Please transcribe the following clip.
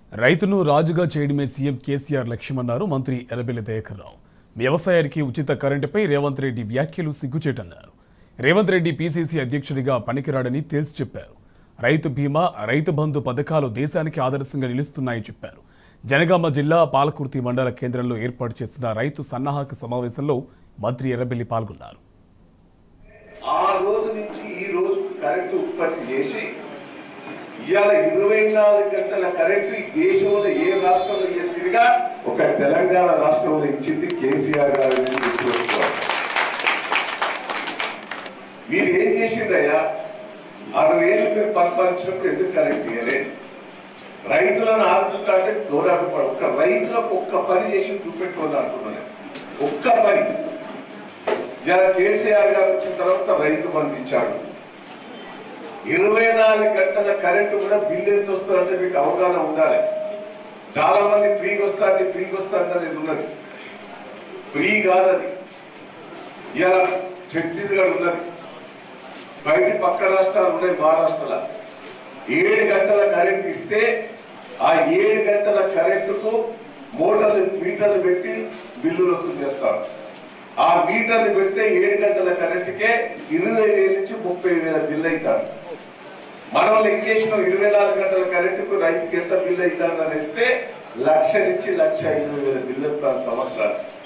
రైతును రాజుగా చేయడమే సీఎం కేసీఆర్ లక్ష్యమన్నారు మంత్రి ఎర్రబెల్లి దయాకర్రావు వ్యవసాయానికి ఉచిత కరెంటుపై రేవంత్ రెడ్డి వ్యాఖ్యలు సిగ్గుచేటన్నారు రేవంత్ రెడ్డి పీసీసీ అధ్యక్షుడిగా పనికిరాడని తేల్చి చెప్పారు రైతు బీమా రైతు బంధు పథకాలు దేశానికి ఆదర్శంగా నిలుస్తున్నాయని చెప్పారు జనగామ జిల్లా పాలకుర్తి మండల కేంద్రంలో ఏర్పాటు చేసిన రైతు సన్నాహక సమావేశంలో మంత్రి ఎర్రబెల్లి పాల్గొన్నారు ఆ రోజు నుంచి ఈ రోజు కరెంటు ఉత్పత్తి చేసి ఇవాళ ఇరవై నాలుగు గంటల కరెంటు ఈ దేశంలో ఏ రాష్ట్రంలో ఎత్తిగా ఒక తెలంగాణ రాష్ట్రంలో ఇచ్చింది కేసీఆర్ గారి నుంచి గుర్తుపెట్టుకోవాలి మీరు ఏం చేసిందయ్యా అరవై ఏళ్ళు మీరు పరిపాలించినప్పుడు ఎందుకు కరెంట్ ఇవ్వలేదు రైతులను ఆదుకుంటా అంటే దూరాడు ఒక్క రైతులకు ఒక్క పని చేసి చూపెట్టుకోవాలి అంటున్నాను ఒక్క పని ఇలా కేసీఆర్ గారు వచ్చిన తర్వాత రైతు బంధించాడు ఇరవై నాలుగు గంటల కరెంటు కూడా బిల్లు ఎంత వస్తుందంటే మీకు అవగాహన ఉండాలి చాలా మంది ఫ్రీగా వస్తుంది ఫ్రీగా వస్తుంది అనేది ఉన్నది ఫ్రీ కాదది ఇలా ఛత్తీస్గఢ్ ఉన్నది బయట పక్క రాష్ట్రాలు ఉన్నాయి మహారాష్ట్రలో ఏడు గంటల కరెంట్ ఇస్తే ఆ ఏడు గంటల కరెంటుకు మోటార్లు మీటర్లు పెట్టి బిల్లులు వసూలు చేస్తారు ఆ మీటర్లు పెడితే ఏడు గంటల కరెంటుకే ఇరవై వేల నుంచి ముప్పై వేల బిల్లు అవుతారు మనం లెక్కేసిన ఇరవై నాలుగు గంటల కరెంటుకు రైతుకి ఎంత బిల్లు అవుతుందని ఇస్తే లక్ష నుంచి లక్ష ఐదు వేల బిల్లు అవుతారు సంవత్సరాలు